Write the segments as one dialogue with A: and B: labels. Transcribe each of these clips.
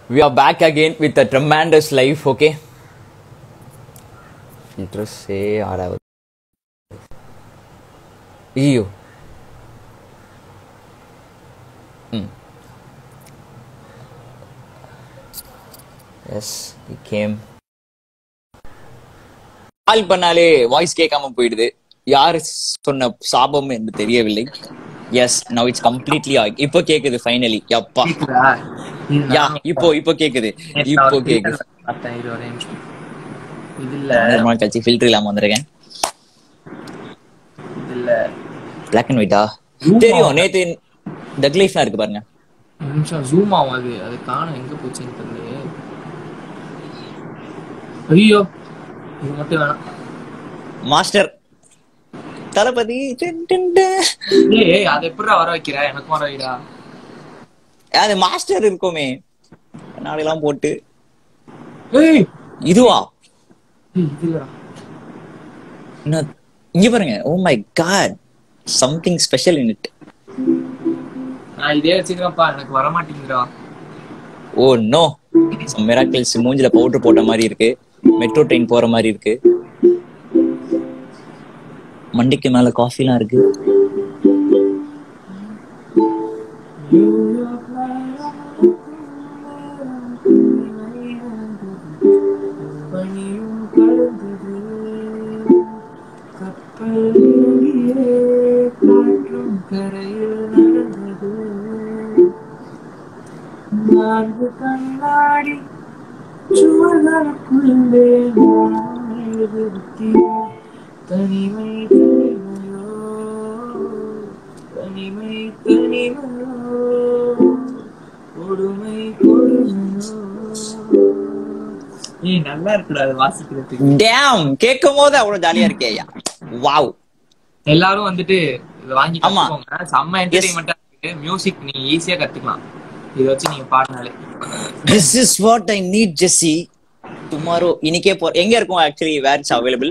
A: We are back again with a tremendous life, okay? Filters say ஆறாவது ஐயோ ம் S he came கால் பண்ணாலே voice கேட்காம போயிடுது யார் சொன்ன சாபம் என்று தெரியவில்லை எஸ் நவ் இட்ஸ் கம்ப்ளீட்லி இப்போ கேக்குது ஃபைனலி யப்பா
B: கேக்குதா? இது
A: யா
B: நான்
A: இப்போ இப்போ கேக்குது
B: நேத்து
A: இப்போ
B: அவர்
A: கேக்குது
B: filter பார்த்தேன், இரு ஒரே நிமிஷம். இது இல்ல
A: ரொம்ப நாள் கழிச்சு ஃபில்டர் இல்லாம வந்திருக்கேன்
B: இது இல்ல
A: பிளாக் அண்ட் ஒயிட்டா
B: Zoom
A: தெரியும்
B: ஆகும்.
A: நேத்து டக் லைஃப்லாம் இருக்கு பாருங்க
B: ஒரு நிமிஷம் ஜூம் ஆகும் அது அது காணும் எங்க போச்சுன்னு தெரியல ஐயோ இது மட்டும் வேணாம்
A: மாஸ்டர் தளபதி டின் டின் டின்.
B: ஏய் அதை எப்படிடா வர வைக்கிற எனக்கும் வர வைடா
A: அது மாஸ்டர் இருக்குமே நாளையெல்லாம் போட்டு
B: ஏய்
A: இதுவா
B: ஏய், இது இல்லடா
A: இன்னும் இங்க பாருங்க oh my god something special in it
B: நான் இதே வச்சுக்கிறேன்ப்பா எனக்கு வர மாட்டேங்குதுடா
A: ஓ நோ மிராக்கிள்ஸ் மூஞ்சில பவுடர் போட்ட மாதிரி இருக்கு மெட்ரோ ட்ரெயின் போற மாதிரி இருக்கு மண்டிக்கு மேல காஃபிலாம் இருக்கு
B: பனியும் கடந்தது கப்பல் நீங்கியே காற்றும் கரையில் நடந்தது நான்கு கண்ணாடி சுவர்களுக்குள்ளே நான் எழுதியிருக்கிறேன். தனிமை தனிமையோ தனிமை தனிமையோ கொடுமை கொடுமையோ ஏய் நல்லா இருக்குடா அது வாசிக்கிறதுக்கு
A: டேம் கேட்கும் போது அவ்வளவு ஜாலியா இருக்கே ஐயா வாவ்
B: எல்லாரும் வந்துட்டு இத வாங்கி
A: ஆமா.
B: கத்துக்கோங்க செம்ம என்டர்டைன்மெண்டா இருக்கு மியூசிக் நீங்க ஈஸியா கத்துக்கலாம் இத வச்சு நீங்க பாடினாலே
A: this is what I need Jessie tomorrow இன்னைக்கே போ எங்க இருக்கும் ஆக்சுவலி வேர் இட்ஸ் அவைலபிள்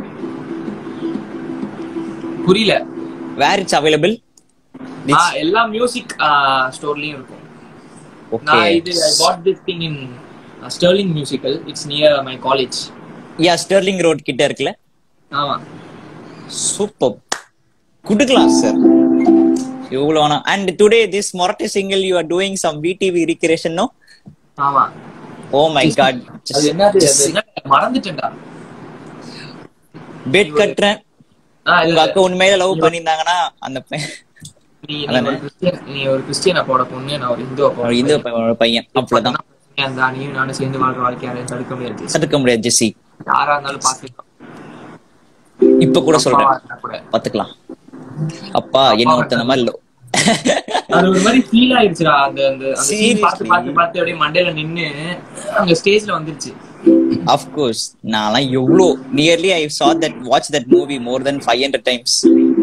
B: புரியல
A: வேர் இட்ஸ் அவைலபிள்
B: ஆ, எல்லா மியூசிக் ஸ்டோர்லயும் இருக்கும்
A: ஓகே
B: நான் இது I bought this thing in Sterling musical it's near my college
A: yeah Sterling road கிட்ட இருக்குல்ல
B: ஆமா
A: சூப்பர் குடுக்கலாம் சார் இவ்வளவு வேணாம் அண்ட் டுடே திஸ் மொரட்டி single you are doing some VTV recreation no
B: ஆமா
A: ஓ மை காட்
B: அது என்னது அது என்ன மறந்துட்டேன்டா
A: பெட் கட்டுறேன்
B: ஆ, இல்ல,
A: உங்க
B: இல்ல.
A: அக்கா உண்மையில லவ் பண்ணியிருந்தாங்கன்னா அந்த பையன்
B: நீ நீ
A: அதானே?
B: ஒரு கிறிஸ்டியன் நீ ஒரு கிறிஸ்டியன் அப்பாவோட பொண்ணு நான் ஒரு இந்து
A: ஒரு இந்து
B: அப்பா
A: பையனோட பையன் அவ்வளவுதான்
B: அந்த நீயும் நானும் சேர்ந்து வாழ்ற வாழ்க்கை யாரையும் தடுக்க முடியாது
A: தடுக்க முடியாது ஜெஸ்ஸி
B: யாரா இருந்தாலும் பாத்துக்கலாம்
A: இப்ப கூட சொல்றேன்
B: அப்பாவா இருந்தா கூட
A: பாத்துக்கலாம் அப்பா என்ன ஒருத்தன மாதிரி லவ்
B: அது ஒரு மாதிரி ஃபீல் ஆயிடுச்சுடா அந்த அந்த அந்த scene
A: Seriously?
B: பார்த்து பார்த்து பார்த்து அப்படியே மண்டையில நின்னு அங்க ஸ்டேஜ்ல வந்துருச்சு
A: அஃப்கோர்ஸ் நான்லாம் எவ்வளோ nearly I saw that watch that movie more than five hundred times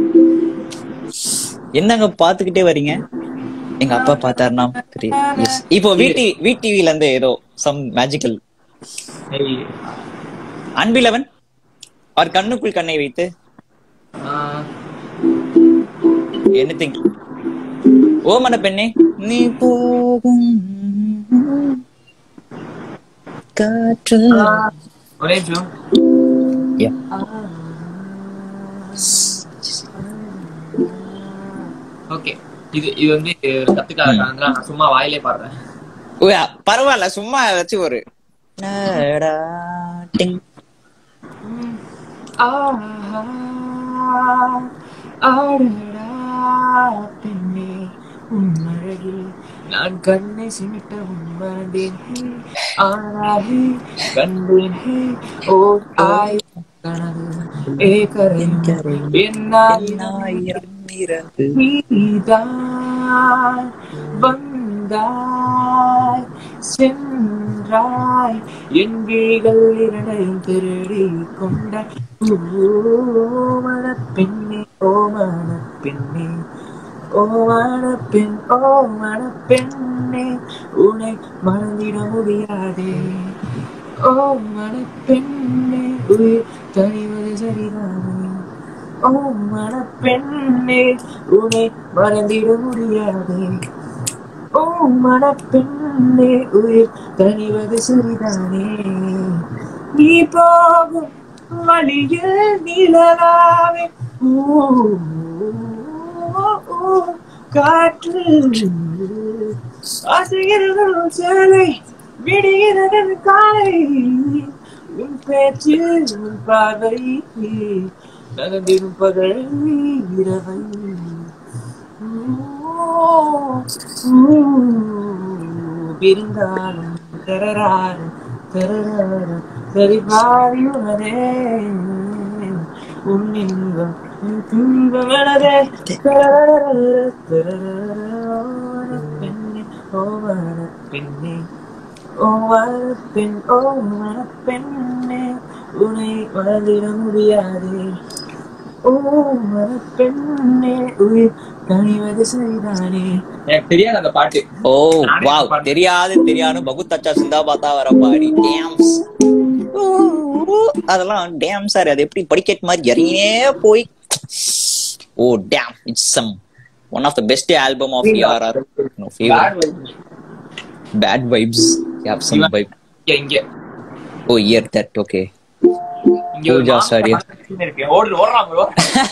A: என்னங்க பாத்துக்கிட்டே வரீங்க எங்க அப்பா பார்த்தாருன்னா தெரியும் Yes. இப்போ வீட்டி வீட்டிவில இருந்து ஏதோ சம் மேஜிக்கல்
B: ஏய்,
A: அன்பிலவன் அவர் கண்ணுக்குள் கண்ணை வைத்து
B: ஆஹ்,
A: என்ன திங்க் ஓ மன பெண்ணே நீ போகும் காற்று
B: ஆஹ், ஒரே நிமிஷம்
A: Yeah.
B: ஓகே இது இது வந்து கத்துக்காத நான் சும்மா வாயிலே பாடுறேன்
A: ஓ, பரவாயில்ல சும்மா வச்சு ஒரு டா, டிங்.
B: ஆஹா, அடடா, பெண்ணே, உன் அழகில் நான் கண்ணை சிமிட்ட உன் மறந்தேன் ஆனாகி கண்டேன் ஓர் ஆயிரம் கனவு ஏக்கரை என்னாயிரம்
A: என்னாயிரம் இரவு.
B: நீதான் வந்தாய் சென்றாய் என் விழிகள் இரண்டையும் திருடி கொண்டாய் ஓமன பெண்ணே ஓமன பெண்ணே ஓமன பெண் ஓமன பெண்ணே உன்னை மறந்திட முடியாதே ஓமன பெண்ணே உயிர் தனிவது சரிதானே ஓ மனப்பெண்ணே உன்னை மறந்திட முடியாது ஓ மனப்பெண்ணே உயிர் தனிவது சிறிதானே நீ போகும் வழியில் நிலவாவே ஓ, ஓ, காற்று ஆசைகிறது சேலை விடுகிறது காலை உன் பேச்சு உன் பார்வை நகர்ந்திடும் பகல் இரவை பிறந்தாலும் தரராறு தரராறு சரிபாரியுடனே உன் இன்பம் உன் துன்பம் எனதே தரரரரர, தரரரரர, பெண்ணே ஓ வர பெண்ணே ஓ வர பெண் ஓ வர பெண்ணே உன்னை மறந்திட முடியாதே ஓ வர பெண்ணே உயிர் கனிவது சரிதானே எனக்கு தெரியாது அந்த பாட்டு
A: ஓ வாவ் தெரியாது தெரியாது பகுத் அச்சா சிந்தா பார்த்தா வர பாடி டேம்ஸ் அதெல்லாம் டேம் சார் அது எப்படி படிக்கட் மாதிரி இறங்கினே போய் oh damn it's some one of the best album of or no
B: Bad
A: favourite
B: vibes.
A: Bad vibes have some vibe
B: இங்க இங்க
A: ஓ இயர் தட் ஓகே
B: இங்க ஒரு
A: பூஜா
B: மாங்காய்
A: சாரி.
B: மரம் இருக்கு ஓடு ஓடுறான் ப்ரோ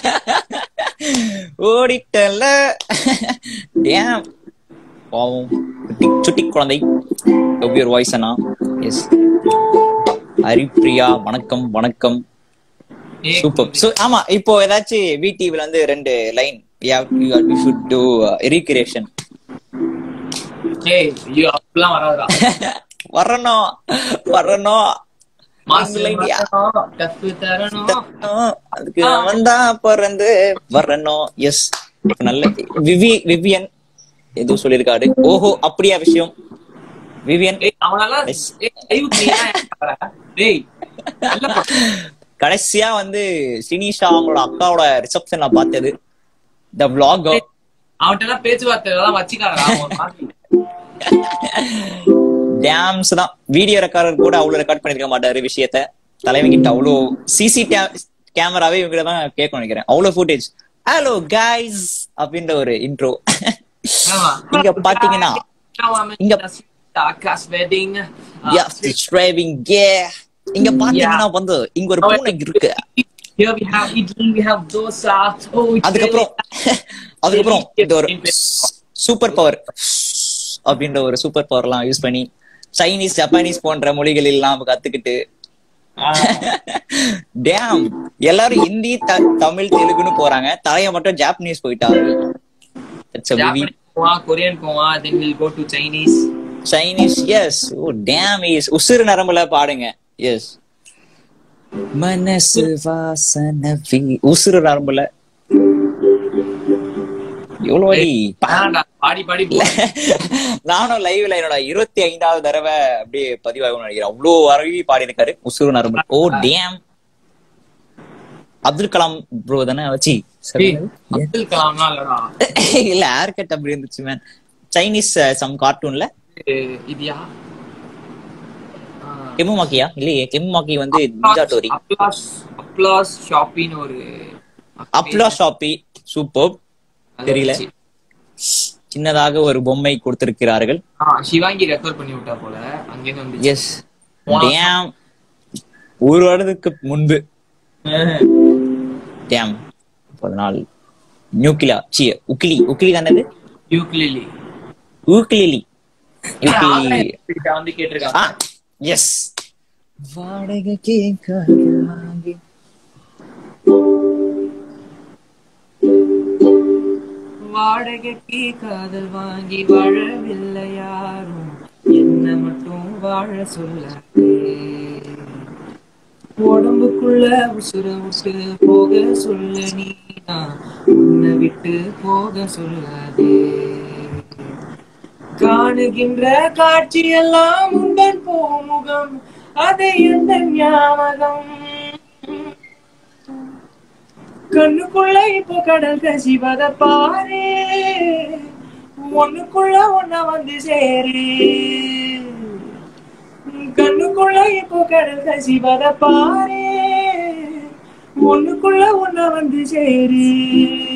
A: ஓடிட்டல டேம் பாவம் சுட்டி சுட்டி குழந்தை லவ் யுவர் வாய்ஸ் அண்ணா எஸ் ஹரிப்ரியா வணக்கம் வணக்கம் சூப்பர் சோ ஆமா இப்போ ஏதாச்சும் விடிவில வந்து ரெண்டு line you should do recreation
B: ஏய் ஐயோ அப்படிலாம் வராதுடா
A: வரணும் வரணும்
B: மாசு
A: line யா?
B: வரணும், டஃப்பு தரணும்
A: வரணும். அதுக்கு அவன் தான் பிறந்து வரணும் எஸ் நல்ல விவி விவியன் எதுவும் சொல்லியிருக்காரு ஓஹோ அப்படியா விஷயம் விவியன்
B: ஏய் அவனெல்லாம்
A: Yes.
B: ஏய், live க்கு நீ ஏன் வர? டேய் நல்ல படம்.
A: கடைசியா வந்து சினிஷா அவங்களோட அக்காவோட ரிசப்ஷன்ல பார்த்தது த vlog
B: அவன்கிட்ட எல்லாம் பேச்சுவார்த்தை எல்லாம் வச்சுக்காதடா அவன் ஒரு மாதிரி.
A: டேம்ஸ் தான் வீடியோ ரெக்கார்டர் கூட அவ்வளவு ரெக்கார்ட் பண்ணிருக்க மாட்டாரு விஷயத்த தலைவன் கிட்ட அவ்வளோ சிசி கேமராவே இவங்க தான் கேட்க நினைக்கிறேன் அவ்வளவு ஃபுட்டேஜ் ஹலோ கைஸ் அப்படின்ற ஒரு இன்ட்ரோ
B: ஆமா.
A: இங்க பாத்தீங்கன்னா இங்க
B: ஆகாஷ் வெட்டிங்
A: டிரைவிங் கே இங்க பாத்தீங்கன்னா வந்து இங்க ஒரு பூனை இருக்கு
B: Here we have idli, we have dosa. Oh, it's
A: அதுக்கப்புறம் அதுக்கப்புறம் இந்த ஒரு சூப்பர் பவர் அப்படின்ற ஒரு சூப்பர் பவர் எல்லாம் யூஸ் பண்ணி சைனீஸ் ஜப்பானீஸ் போன்ற மொழிகள் எல்லாம் கத்துக்கிட்டு டேம் எல்லாரும் ஹிந்தி த- தமிழ் தெலுங்குன்னு போறாங்க தலைய மட்டும் ஜாப்பனீஸ் போயிட்டாரு That's a very
B: Japanese போவான், கொரியன் போவான், then we'll go to Chinese.
A: Chinese yes oh damn is உசுறு நரம்புல பாடுங்க எஸ் மனசு வாசன வி- உசுறு நரம்புல எவ்வளவு அடி பா-
B: வேணாம்டா, பாடி பாடி போ.
A: நானும் லைவ்ல என்னோட இருபத்தி ஐந்தாவது தடவை அப்படியே பதிவாகும் நினைக்கிறேன் அவ்வளோ வரவி பாடி இருக்காரு உசுறு நரம்பு oh damn Abdul Kalam bro தானே வச்சு
B: ஏய், அப்துல் கலாம்லாம் இல்லடா.
A: இல்ல ஹேர் கட் அப்படி இருந்துச்சு மேன் சைனீஸ் சம் கார்ட்டூன்ல
B: இது- இதுயா? ஆ.
A: கெமுமாக்கியா இல்லையே கெமுமாக்கி வந்து நிஞ்சா டோரி
B: அப்ளாஸ் அப்ளாஸ் ஷாப்பின்னு ஒரு
A: அப்லா ஷாப்பி சூப்பர்
B: அது
A: தெரியல.
B: வச்சு.
A: சின்னதாக ஒரு பொம்மை கொடுத்திருக்கிறார்கள்
B: ஆ, சிவாங்கி ரெஃபர் பண்ணி விட்டா போல அங்கேருந்து வந்து
A: எஸ் டேம் ஒரு வருடத்துக்கு முன்பு டேம் பதினாலு நியூக்ளியா சி உக்கிலி உக்கிலி தானது
B: யூக்லிலி
A: ஊக்கிலி யூக்கிலி
B: வந்து
A: ஆ
B: கேட்டிருக்காங்க
A: எஸ் வாடகைக்கு காதல் வாங்கி
B: வாடகைக்கு காதல் வாங்கி வாழவில்லை யாரும் என்ன மட்டும் வாழ சொல்லாதே உடம்புக்குள்ள உசுர விட்டு போக சொல்ல நீதான் உன்னை விட்டு போக சொல்லாதே காணுகின்ற காட்சியெல்லாம் உங்கள் போமுகம் அதை எந்த ஞாபகம் கண்ணுக்குள்ள இப்போ கடல் கசிவத பாரு ஒண்ணுக்குள்ள ஒன்ன வந்து சேரு கண்ணுக்குள்ள இப்போ கடல் கசிவத பாரு ஒண்ணுக்குள்ள ஒன்ன வந்து சேரு